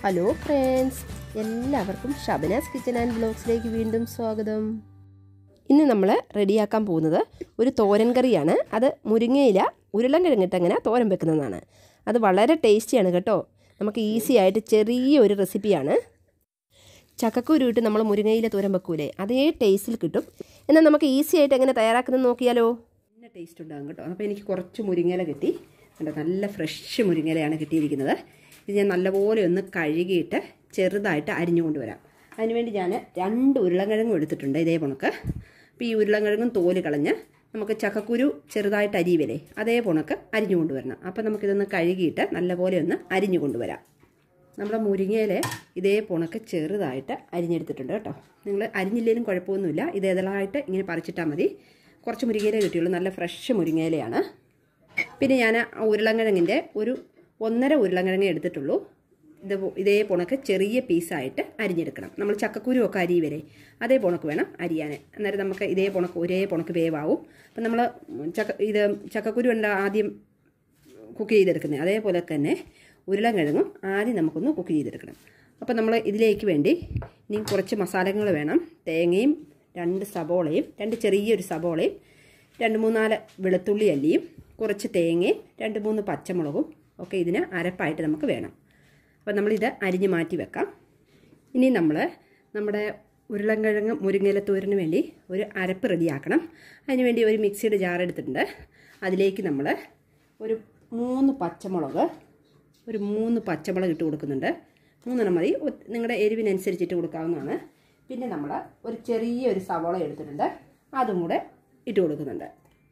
Hello friends എല്ലാവർക്കും ഷബനാസ് kitchen and ബ്ലോഗ്സിലേക്ക് വീണ്ടും സ്വാഗതം ഇന്ന് നമ്മൾ റെഡിയാക്കാൻ പോകുന്നത് ഒരു തോരൻ കറിയാണ് അത് മുരിങ്ങയില ഉരുളൻ കിഴങ്ങിട്ടങ്ങനെ തോരൻ വെക്കുന്നതാണ് അത് വളരെ ടേസ്റ്റിയാണ് കേട്ടോ നമുക്ക് ഈസി ആയിട്ട് ചെറിയ ഒരു റെസിപ്പിയാണ് ചക്കക്കുരു ഇട്ട് നമ്മൾ മുരിങ്ങയില തോരൻ വെക്കൂലേ അതേ ടേസ്റ്റിൽ കിട്ടും എന്നാൽ നമുക്ക് ഈസി ആയിട്ട് എങ്ങനെ തയ്യാറാക്കുന്നത് നോക്കിയാലോ നല്ല ടേസ്റ്റ് ഉണ്ടാകും കേട്ടോ അപ്പോൾ എനിക്ക് കുറച്ച് മുരിങ്ങയില കിട്ടി കണ്ടോ നല്ല ഫ്രഷ് മുരിങ്ങയിലയാണ് കിട്ടിയിരിക്കുന്നത് ഇത് ഞാൻ നല്ലപോലെ ഒന്ന് കഴുകിയിട്ട് ചെറുതായിട്ട് അരിഞ്ഞു കൊണ്ടുവരാം അതിനുവേണ്ടി ഞാൻ രണ്ട് ഉരുളക്കിഴങ്ങും എടുത്തിട്ടുണ്ട് ഇതേ പൊണക്ക് അപ്പോൾ ഈ ഉരുളക്കിഴങ്ങും തോല് കളഞ്ഞ് നമുക്ക് ചക്കക്കുരു ചെറുതായിട്ട് അരിയുവല്ലേ അതേ പൊണക്ക് അരിഞ്ഞു കൊണ്ടുവരണം അപ്പോൾ നമുക്കിതൊന്ന് കഴുകിയിട്ട് നല്ലപോലെ ഒന്ന് അരിഞ്ഞു കൊണ്ടുവരാം നമ്മുടെ മുരിങ്ങയില ഇതേ പൊണക്ക് ചെറുതായിട്ട് അരിഞ്ഞെടുത്തിട്ടുണ്ട് കേട്ടോ നിങ്ങൾ അരിഞ്ഞില്ലെങ്കിലും കുഴപ്പമൊന്നുമില്ല ഇത് ഇതളായിട്ട് ഇങ്ങനെ പറിച്ചിട്ടാൽ മതി കുറച്ച് മുരിങ്ങയില കിട്ടിയുള്ളൂ നല്ല ഫ്രഷ് മുരിങ്ങയിലയാണ് പിന്നെ ഞാൻ ആ ഉരുളക്കിഴങ്ങിൻ്റെ ഒരു ഒന്നര ഉരുളക്കിഴങ്ങ് എടുത്തിട്ടുള്ളൂ ഇത് ഇതേ പൊണക്ക് ചെറിയ പീസായിട്ട് അരിഞ്ഞെടുക്കണം നമ്മൾ ചക്കക്കുരു ഒക്കെ അരി വരെ അതേ പൊണക്ക് വേണം അരിയാൻ അന്നേരം നമുക്ക് ഇതേ പൊണക്ക് ഒരേ പൊണക്ക് വേവാവും അപ്പം നമ്മൾ ചക്ക ഇത് ചക്കക്കുരു ഉണ്ട് ആദ്യം കുക്ക് ചെയ്തെടുക്കുന്നത് അതേപോലെ തന്നെ ഉരുളക്കിഴങ്ങും ആദ്യം നമുക്കൊന്ന് കുക്ക് ചെയ്തെടുക്കണം അപ്പോൾ നമ്മൾ ഇതിലേക്ക് വേണ്ടി ഇനി കുറച്ച് മസാലകൾ വേണം തേങ്ങയും രണ്ട് സബോളയും രണ്ട് ചെറിയൊരു സബോളയും രണ്ട് മൂന്നാല് വെളുത്തുള്ളി അല്ലിയും കുറച്ച് തേങ്ങയും രണ്ട് മൂന്ന് പച്ചമുളകും ഒക്കെ ഇതിന് അരപ്പായിട്ട് നമുക്ക് വേണം അപ്പോൾ നമ്മളിത് അരിഞ്ഞ് മാറ്റി വെക്കാം ഇനി നമ്മൾ നമ്മുടെ ഉരുളൻകിഴങ്ങ് മുരിങ്ങയിലത്തോരിന് വേണ്ടി ഒരു അരപ്പ് റെഡിയാക്കണം അതിനുവേണ്ടി ഒരു മിക്സിയുടെ ജാർ എടുത്തിട്ടുണ്ട് അതിലേക്ക് നമ്മൾ ഒരു മൂന്ന് പച്ചമുളക് ഒരു മൂന്ന് പച്ചമുളക് ഇട്ട് കൊടുക്കുന്നുണ്ട് മൂന്നെണ്ണം മതി നിങ്ങളുടെ എരിവിനനുസരിച്ചിട്ട് കൊടുക്കാവുന്നതാണ് പിന്നെ നമ്മൾ ഒരു ചെറിയ ഒരു സവോള എടുത്തിട്ടുണ്ട് അതും കൂടെ ഇട്ട് കൊടുക്കുന്നുണ്ട്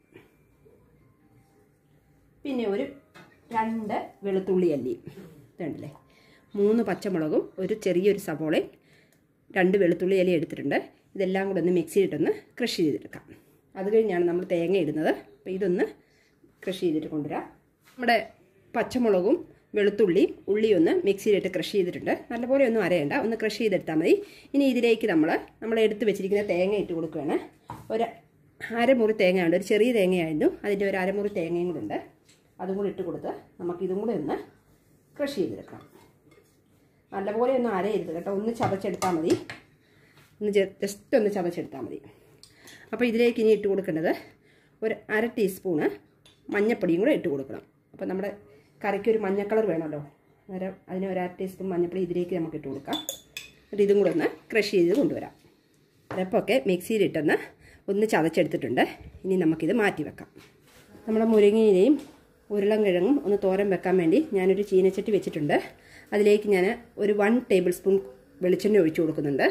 പിന്നെ ഒരു രണ്ട് വെളുത്തുള്ളി അല്ലി ഇതുണ്ടല്ലേ മൂന്ന് പച്ചമുളകും ഒരു ചെറിയൊരു സവോളയും രണ്ട് വെളുത്തുള്ളി അല്ലി എടുത്തിട്ടുണ്ട് ഇതെല്ലാം കൂടെ ഒന്ന് മിക്സിയിലിട്ടൊന്ന് ക്രഷ് ചെയ്തെടുക്കാം അത് കഴിഞ്ഞാണ് നമ്മൾ തേങ്ങ ഇടുന്നത് അപ്പോൾ ഇതൊന്ന് ക്രഷ് ചെയ്തിട്ട് കൊണ്ടുവരാം നമ്മുടെ പച്ചമുളകും വെളുത്തുള്ളിയും ഉള്ളിയും ഒന്ന് മിക്സിയിലിട്ട് ക്രഷ് ചെയ്തിട്ടുണ്ട് നല്ലപോലെ ഒന്നും അരയണ്ട ഒന്ന് ക്രഷ് ചെയ്തെടുത്താൽ മതി ഇനി ഇതിലേക്ക് നമ്മൾ നമ്മൾ എടുത്ത് വെച്ചിരിക്കുന്ന തേങ്ങ ഇട്ട് കൊടുക്കുകയാണ് ഒരു അരമുറി തേങ്ങയുണ്ട് ഒരു ചെറിയ തേങ്ങയായിരുന്നു അതിൻ്റെ ഒരു അരമുറി തേങ്ങയും കൂടെ ഉണ്ട് അതും കൂടി ഇട്ട് കൊടുത്ത് നമുക്ക് ഇതും കൂടെ ഒന്ന് ക്രഷ് ചെയ്തെടുക്കാം നല്ലപോലെ ഒന്നും അരയരുത് കേട്ടോ ഒന്ന് ചതച്ചെടുത്താൽ മതി ഒന്ന് ജസ്റ്റ് ഒന്ന് ചതച്ചെടുത്താൽ മതി അപ്പോൾ ഇതിലേക്ക് ഇനി ഇട്ട് കൊടുക്കേണ്ടത് ഒരു അര ടീസ്പൂണ് മഞ്ഞപ്പൊടിയും കൂടെ ഇട്ട് കൊടുക്കണം അപ്പോൾ നമ്മുടെ കറിക്ക് ഒരു മഞ്ഞ കളർ വേണമല്ലോ അന്നേരം അതിന് ഒരു അര ടീസ്പൂൺ മഞ്ഞപ്പൊടി ഇതിലേക്ക് നമുക്ക് ഇട്ട് കൊടുക്കാം എന്നിട്ട് ഇതും കൂടെ ഒന്ന് ക്രഷ് ചെയ്ത് കൊണ്ടുവരാം അരപ്പൊക്കെ മിക്സിയിലിട്ടൊന്ന് ഒന്ന് ചതച്ചെടുത്തിട്ടുണ്ട് ഇനി നമുക്കിത് മാറ്റി വെക്കാം നമ്മുടെ മുരിങ്ങയിലയും ഉരുളൻകിഴങ്ങും ഒന്ന് തോരൻ വെക്കാൻ വേണ്ടി ഞാനൊരു ചീനച്ചട്ടി വെച്ചിട്ടുണ്ട് അതിലേക്ക് ഞാൻ ഒരു വൺ ടേബിൾ സ്പൂൺ വെളിച്ചെണ്ണ ഒഴിച്ചു കൊടുക്കുന്നുണ്ട്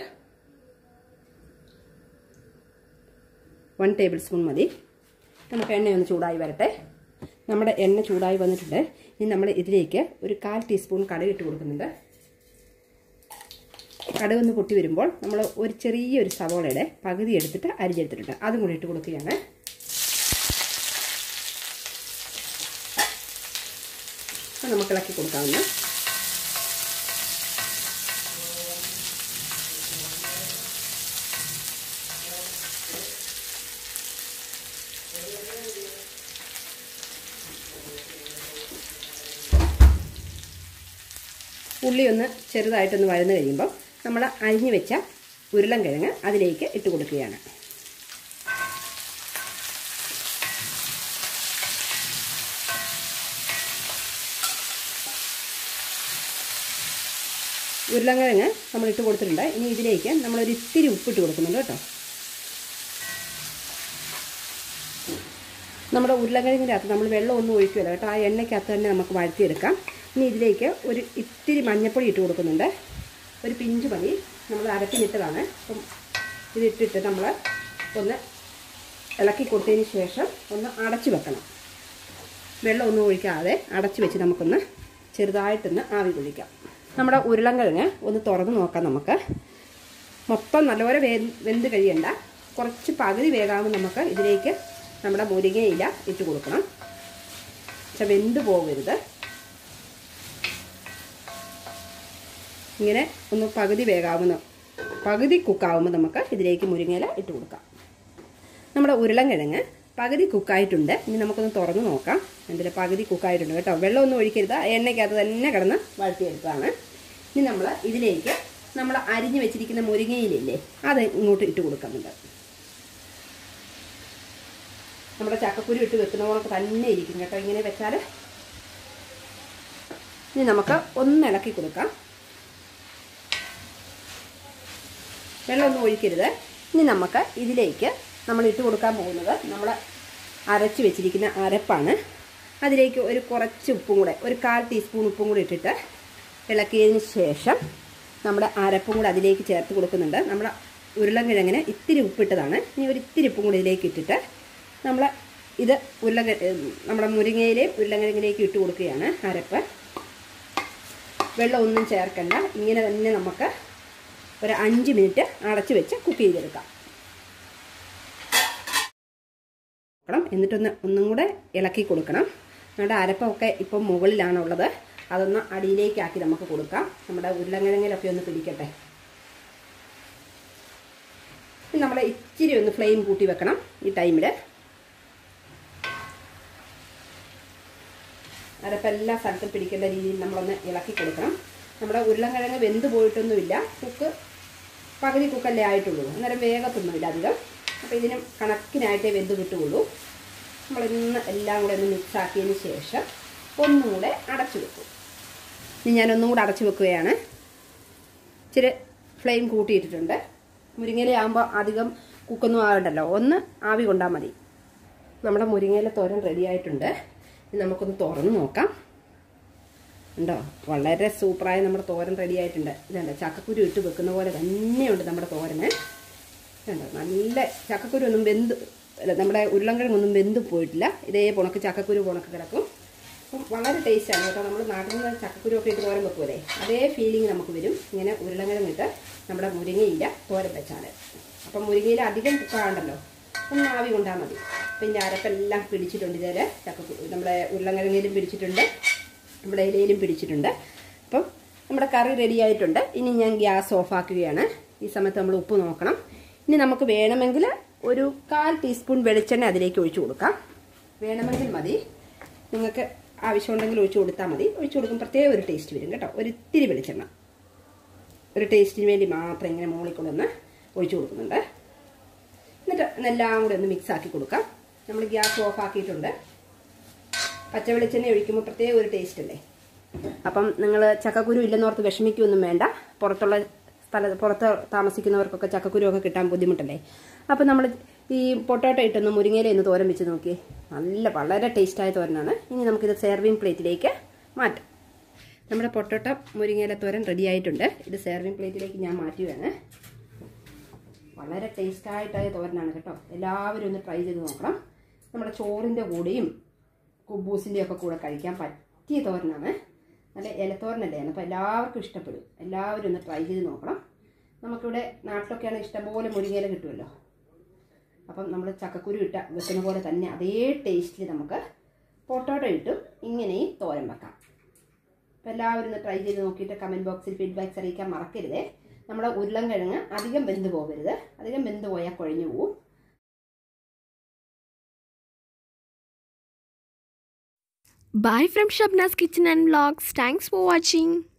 വൺ ടേബിൾ സ്പൂൺ മതി നമുക്ക് എണ്ണയൊന്ന് ചൂടായി വരട്ടെ നമ്മുടെ എണ്ണ ചൂടായി വന്നിട്ടുണ്ട് ഇനി നമ്മൾ ഇതിലേക്ക് ഒരു കാൽ ടീസ്പൂൺ കടുക് ഇട്ട് കൊടുക്കുന്നുണ്ട് കടുക് ഒന്ന് പൊട്ടി വരുമ്പോൾ നമ്മൾ ഒരു ചെറിയൊരു സവോളയുടെ പകുതി എടുത്തിട്ട് അരിഞ്ഞെടുത്തിട്ടുണ്ട് അതും കൂടി ഇട്ട് കൊടുക്കുകയാണ് അപ്പോൾ നമുക്ക് ഇളക്കി കൊടുക്കാവുന്ന ഉള്ളി ഒന്ന് ചെറുതായിട്ടൊന്ന് വഴന്നു കഴിയുമ്പോൾ നമ്മൾ അരിഞ്ഞു വെച്ച ഉരുളൻ കിഴങ്ങ് അതിലേക്ക് ഇട്ട് കൊടുക്കുകയാണ് ഉരുളൻകിഴങ്ങ് നമ്മൾ ഇട്ട് കൊടുത്തിട്ടുണ്ട് ഇനി ഇതിലേക്ക് നമ്മളൊരു ഇത്തിരി ഉപ്പിട്ട് കൊടുക്കുന്നുണ്ട് കേട്ടോ നമ്മുടെ ഉരുളക്കിഴങ്ങിൻ്റെ അകത്ത് നമ്മൾ വെള്ളം ഒന്നും ഒഴിക്കുമല്ലോ കേട്ടോ ആ എണ്ണയ്ക്കകത്ത് തന്നെ നമുക്ക് വഴറ്റിയെടുക്കാം ഇനി ഇതിലേക്ക് ഒരു ഇത്തിരി മഞ്ഞൾപ്പൊടി ഇട്ട് കൊടുക്കുന്നുണ്ട് ഒരു പിഞ്ച് മതി നമ്മൾ അരപ്പിനിട്ടതാണ് അപ്പം ഇതിട്ടിട്ട് നമ്മൾ ഒന്ന് ഇളക്കി കൊടുത്തതിന് ശേഷം ഒന്ന് അടച്ചു വെക്കണം വെള്ളം ഒന്നും ഒഴിക്കാതെ അടച്ചു വെച്ച് നമുക്കൊന്ന് ചെറുതായിട്ടൊന്ന് ആവി കൊള്ളിക്കാം നമ്മുടെ ഉരുളൻകിഴങ്ങ് ഒന്ന് തുറന്ന് നോക്കാം നമുക്ക് മൊത്തം നല്ലപോലെ വേ വെന്ത് കഴിയണ്ട കുറച്ച് പകുതി വേകാകുമ്പോൾ നമുക്ക് ഇതിലേക്ക് നമ്മുടെ മുരിങ്ങയില ഇട്ട് കൊടുക്കണം പക്ഷെ വെന്ത് പോകരുത് ഇങ്ങനെ ഒന്ന് പകുതി വേകാവുന്ന പകുതി കുക്കാവുമ്പോൾ നമുക്ക് ഇതിലേക്ക് മുരിങ്ങയില ഇട്ട് കൊടുക്കാം നമ്മുടെ ഉരുളൻകിഴങ്ങ് പകുതി കുക്കായിട്ടുണ്ട് ഇനി നമുക്കൊന്ന് തുറന്ന് നോക്കാം എന്തിൽ പകുതി കുക്കായിട്ടുണ്ട് കേട്ടോ വെള്ളമൊന്നും ഒഴിക്കരുത് എണ്ണയ്ക്കകത്ത് തന്നെ കിടന്ന് വഴറ്റിയെടുത്തതാണ് ഇനി നമ്മൾ ഇതിലേക്ക് നമ്മൾ അരിഞ്ഞു വെച്ചിരിക്കുന്ന മുരിങ്ങയിലില്ലേ അത് ഇങ്ങോട്ട് ഇട്ട് കൊടുക്കുന്നുണ്ട് നമ്മുടെ ചക്കക്കുരു ഇട്ട് വെക്കുന്ന പോലെ തന്നെ ഇരിക്കും കേട്ടോ ഇങ്ങനെ വെച്ചാൽ ഇനി നമുക്ക് ഒന്ന് ഇളക്കി കൊടുക്കാം വെള്ളമൊന്നും ഒഴിക്കരുത് ഇനി നമുക്ക് ഇതിലേക്ക് നമ്മൾ ഇട്ട് കൊടുക്കാൻ പോകുന്നത് നമ്മൾ അരച്ച് വെച്ചിരിക്കുന്ന അരപ്പാണ് അതിലേക്ക് ഒരു കുറച്ച് ഉപ്പും കൂടെ ഒരു കാൽ ടീസ്പൂൺ ഉപ്പും കൂടി ഇട്ടിട്ട് ഇളക്കിയതിന് ശേഷം നമ്മുടെ അരപ്പും കൂടെ അതിലേക്ക് ചേർത്ത് കൊടുക്കുന്നുണ്ട് നമ്മൾ ഉരുളൻകിഴങ്ങിന് ഇത്തിരി ഉപ്പിട്ടതാണ് ഇനി ഒരു ഇത്തിരി ഉപ്പും കൂടി ഇതിലേക്ക് ഇട്ടിട്ട് നമ്മൾ ഇത് ഉരുളൻ നമ്മുടെ മുരിങ്ങയിലെയും ഉരുളൻകിഴങ്ങിലേക്ക് ഇട്ട് കൊടുക്കുകയാണ് അരപ്പ് വെള്ളമൊന്നും ചേർക്കണ്ട ഇങ്ങനെ തന്നെ നമുക്ക് ഒരു അഞ്ച് മിനിറ്റ് അടച്ച് വെച്ച് കുക്ക് ചെയ്തെടുക്കാം എന്നിട്ടൊന്ന് ഒന്നും കൂടെ ഇളക്കി കൊടുക്കണം നമ്മുടെ അരപ്പൊക്കെ ഇപ്പം മുകളിലാണുള്ളത് അതൊന്ന് അടിയിലേക്കാക്കി നമുക്ക് കൊടുക്കാം നമ്മുടെ ഉരുളങ്കിഴങ്ങിലൊക്കെ ഒന്ന് പിടിക്കട്ടെ നമ്മൾ ഇച്ചിരി ഒന്ന് ഫ്ലെയിം കൂട്ടി വെക്കണം ഈ ടൈമിൽ അരപ്പ് എല്ലാ സ്ഥലത്തും പിടിക്കേണ്ട രീതിയിൽ നമ്മളൊന്ന് ഇളക്കി കൊടുക്കണം നമ്മുടെ ഉരുളൻകിഴങ്ങ് വെന്ത് പോയിട്ടൊന്നുമില്ല കുക്ക് പകുതി കുക്കല്ലേ ആയിട്ടുള്ളൂ അന്നേരം വേഗത്തൊന്നുമില്ല അധികം അപ്പോൾ ഇതിനും കണക്കിനായിട്ടേ വെന്ത് കിട്ടുകയുള്ളൂ നമ്മളിന്ന് എല്ലാം കൂടെ ഒന്ന് മിക്സ് ആക്കിയതിന് ശേഷം ഒന്നും കൂടെ അടച്ചു വെക്കും ഇനി ഞാനൊന്നും കൂടെ അടച്ചു വെക്കുകയാണ് ഇച്ചിരി ഫ്ലെയിം കൂട്ടിയിട്ടിട്ടുണ്ട് മുരിങ്ങയില ആകുമ്പോൾ അധികം കുക്കൊന്നും ആകണ്ടല്ലോ ഒന്ന് ആവി കൊണ്ടാൽ മതി നമ്മുടെ മുരിങ്ങയില തോരൻ റെഡി ആയിട്ടുണ്ട് ഇനി നമുക്കൊന്ന് തുറന്ന് നോക്കാം ഉണ്ടോ വളരെ സൂപ്പറായി നമ്മുടെ തോരൻ റെഡി ആയിട്ടുണ്ട് ഇതുണ്ട് ചക്കക്കുരു ഇട്ട് വെക്കുന്ന പോലെ തന്നെയുണ്ട് നമ്മുടെ തോരന് ഇതുണ്ട് നല്ല ചക്കക്കുരു ഒന്നും വെന്ത് അല്ല നമ്മുടെ ഉരുളൻകിഴങ്ങൊന്നും വെന്ത് പോയിട്ടില്ല ഇതേ പുണക്ക് ചക്കക്കുരു പുണക്ക് കിടക്കും അപ്പം വളരെ ടേസ്റ്റാണ് കേട്ടോ നമ്മൾ നാട്ടിൽ നിന്ന് ചക്കക്കുരു ഒക്കെ ഇട്ട് തോരൻ വെക്കുമല്ലേ അതേ ഫീലിംഗ് നമുക്ക് വരും ഇങ്ങനെ ഉരുളൻകിഴങ്ങിട്ട് നമ്മുടെ മുരിങ്ങയില തോരൻ വെച്ചാൽ അപ്പം മുരിങ്ങയില അധികം കുക്കാണ്ടല്ലോ ഒന്ന് ആവി കൊണ്ടാൽ മതി അപ്പം ഇതിൻ്റെ അരപ്പെല്ലാം പിടിച്ചിട്ടുണ്ട് ഇതേ ചക്കക്കുരു നമ്മുടെ ഉരുളൻകിഴങ്ങിലും പിടിച്ചിട്ടുണ്ട് നമ്മുടെ ഇലയിലും പിടിച്ചിട്ടുണ്ട് അപ്പം നമ്മുടെ കറി റെഡി ആയിട്ടുണ്ട് ഇനി ഞാൻ ഗ്യാസ് ഓഫാക്കുകയാണ് ഈ സമയത്ത് നമ്മൾ ഉപ്പ് നോക്കണം ഇനി നമുക്ക് വേണമെങ്കിൽ ഒരു കാൽ ടീസ്പൂൺ വെളിച്ചെണ്ണ അതിലേക്ക് ഒഴിച്ചു കൊടുക്കാം വേണമെങ്കിൽ മതി നിങ്ങൾക്ക് ആവശ്യമുണ്ടെങ്കിൽ ഒഴിച്ചു കൊടുത്താൽ മതി ഒഴിച്ചു കൊടുക്കും പ്രത്യേക ഒരു ടേസ്റ്റ് വരും കേട്ടോ ഒരു ഇത്തിരി വെളിച്ചെണ്ണ ഒരു ടേസ്റ്റിന് വേണ്ടി മാത്രം ഇങ്ങനെ മുകളിൽ ഒഴിച്ചു കൊടുക്കുന്നുണ്ട് എന്നിട്ട് എല്ലാം കൂടെ ഒന്ന് മിക്സ് ആക്കി കൊടുക്കാം നമ്മൾ ഗ്യാസ് ഓഫ് ആക്കിയിട്ടുണ്ട് പച്ച വെളിച്ചെണ്ണ ഒഴിക്കുമ്പോൾ പ്രത്യേക ഒരു ടേസ്റ്റ് അല്ലേ അപ്പം നിങ്ങൾ ചക്കക്കുരു ഇല്ലെന്നോർത്ത് വിഷമിക്കൊന്നും വേണ്ട പുറത്തുള്ള സ്ഥല പുറത്ത് താമസിക്കുന്നവർക്കൊക്കെ ചക്കക്കുരു ഒക്കെ കിട്ടാൻ ബുദ്ധിമുട്ടല്ലേ അപ്പം നമ്മൾ ഈ പൊട്ടോട്ടോ ഇട്ടൊന്ന് മുരിങ്ങയില ഒന്ന് തോരൻ വെച്ച് നോക്കി നല്ല വളരെ ടേസ്റ്റായ തോരനാണ് ഇനി നമുക്കിത് സെർവിങ് പ്ലേറ്റിലേക്ക് മാറ്റാം നമ്മുടെ പൊട്ടോട്ട മുരിങ്ങയില തോരൻ റെഡി ആയിട്ടുണ്ട് ഇത് സെർവിങ് പ്ലേറ്റിലേക്ക് ഞാൻ മാറ്റുകയാണ് വളരെ ടേസ്റ്റായിട്ടായ തോരനാണ് കേട്ടോ എല്ലാവരും ഒന്ന് ട്രൈ ചെയ്ത് നോക്കണം നമ്മുടെ ചോറിൻ്റെ കൂടെയും കുബൂസിൻ്റെ ഒക്കെ കൂടെ കഴിക്കാൻ പറ്റിയ തോരനാണ് നല്ല ഇലത്തോരനല്ലേ അപ്പോൾ എല്ലാവർക്കും ഇഷ്ടപ്പെടും എല്ലാവരും ഒന്ന് ട്രൈ ചെയ്ത് നോക്കണം നമുക്കിവിടെ നാട്ടിലൊക്കെയാണ് ഇഷ്ടംപോലെ മുരിങ്ങയില കിട്ടുമല്ലോ അപ്പം നമ്മൾ ചക്കക്കുരു ഇട്ട വെക്കുന്ന പോലെ തന്നെ അതേ ടേസ്റ്റിൽ നമുക്ക് പൊട്ടോട്ടോ ഇട്ടും ഇങ്ങനെയും തോരൻ വെക്കാം അപ്പോൾ എല്ലാവരും ഒന്ന് ട്രൈ ചെയ്ത് നോക്കിയിട്ട് കമൻറ്റ് ബോക്സിൽ ഫീഡ്ബാക്ക്സ് അറിയിക്കാൻ മറക്കരുതേ നമ്മുടെ ഉരുളൻകിഴങ്ങ് അധികം വെന്ത് പോകരുത് അധികം വെന്ത് പോയാൽ കുഴഞ്ഞു പോവും Bye from Shabna's Kitchen and Vlogs. Thanks for watching.